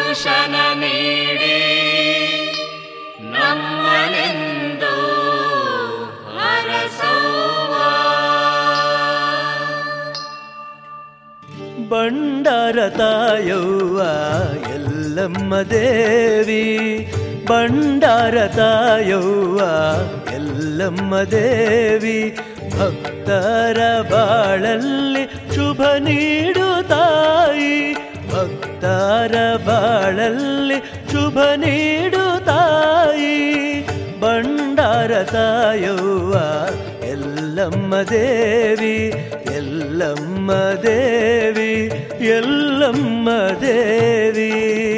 ದರ್ಶನ ನೀಡಿ ನಮ್ಮನೆಂದು ಹರಸೋವ ಬಂಡಾರ ತಾಯವ್ವ ಎಲ್ಲಮ್ಮ ದೇವಿ ಬಂಡಾರ ತಾಯವ್ವ ಎಲ್ಲಮ್ಮ ದೇವಿ ಭಕ್ತರ ಬಾಳಲ್ಲಿ ಶುಭ ನೀಡು ತಾಯಿ ಭಕ್ತರ ಬಾಳಲ್ಲಿ ಶುಭ ನೀಡು ತಾಯಿ ಬಂಡಾರ ತಾಯವ್ವ ಎಲ್ಲಮ್ಮ ದೇವಿ ಎಲ್ಲಮ್ಮ ದೇವಿ ಎಲ್ಲಮ್ಮ ದೇವಿ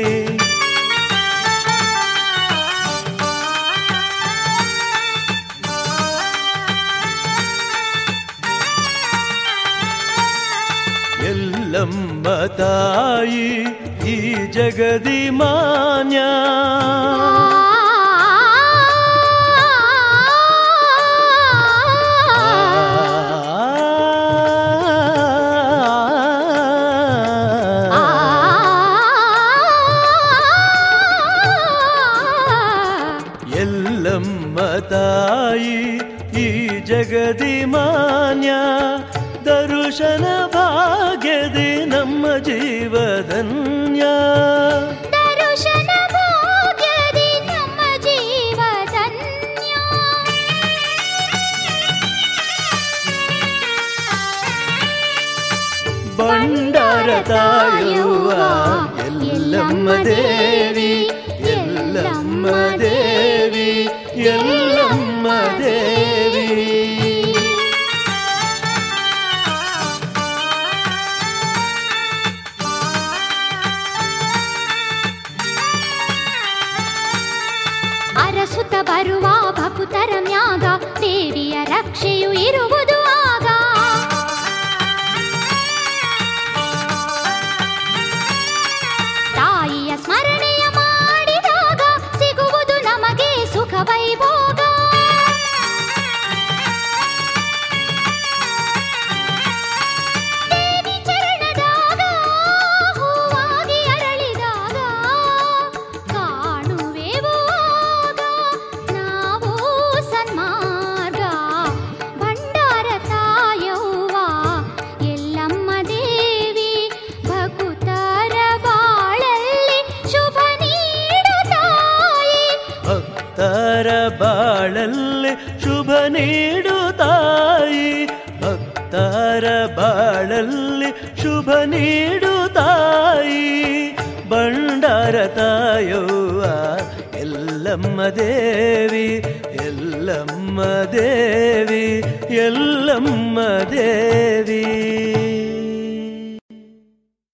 ಎಲ್ಲಮ್ಮ ತಾಯಿ ಈ ಜಗದಿ ಮಾನ್ಯ ಎಲ್ಲಮ್ಮ ತಾಯಿ ಈ ಜಗದಿ ಮಾನ್ಯ ದರುಶನ ಭಾಗ್ಯದಿ ನಮ್ಮ ಜೀವಧನ್ಯ ದರುಶನ ಭಾಗ್ಯದಿ ನಮ್ಮ ಜೀವಧನ್ಯ ಬಂಡಾರ ತಾಯುವ ಎಲ್ಲಮ್ಮ ದೇವಿ ಎಲ್ಲಮ್ಮ ದೇವಿ ಎಲ್ಲಮ್ಮ ದೇವಿ ಅರಸುತ್ತ ಬರುವ ಭಕುತರ ಮ್ಯಾಗ ದೇವಿಯ ರಕ್ಷೆಯು ಇರುವುದು ಆಗ ತಾಯಿಯ ಸ್ಮರಣೆಯ ಮಾಡಿದಾಗ ಸಿಗುವುದು ನಮಗೆ ಸುಖ ವೈಭೋಗ ದೇವಿ ಚರಣದಾಗ ಹೂವಾಗಿ ಅರಳಿದಾಗ ಕಾಣುವೆವು ಆಗ ನಾವು ಸನ್ಮಾರ್ಗ ಭಂಡಾರ ತಾಯವ್ವ ಎಲ್ಲಮ್ಮ ದೇವಿ ಭಕುತರ ಬಾಳಲ್ಲಿ ಶುಭ ನೀಡು ತಾಯಿ ಭಕ್ತರ ಬಾಳಲ್ಲಿ ಶುಭ ನೀಡು ತಾಯಿ ಭಕ್ತರ ಬಾಳಲ್ಲಿ ಶುಭ ನೀಡು ತಾಯಿ ಬಂಡಾರ ತಾಯವ್ವ ಎಲ್ಲಮ್ಮ ದೇವಿ ಎಲ್ಲಮ್ಮ ದೇವಿ ಎಲ್ಲಮ್ಮ ದೇವಿ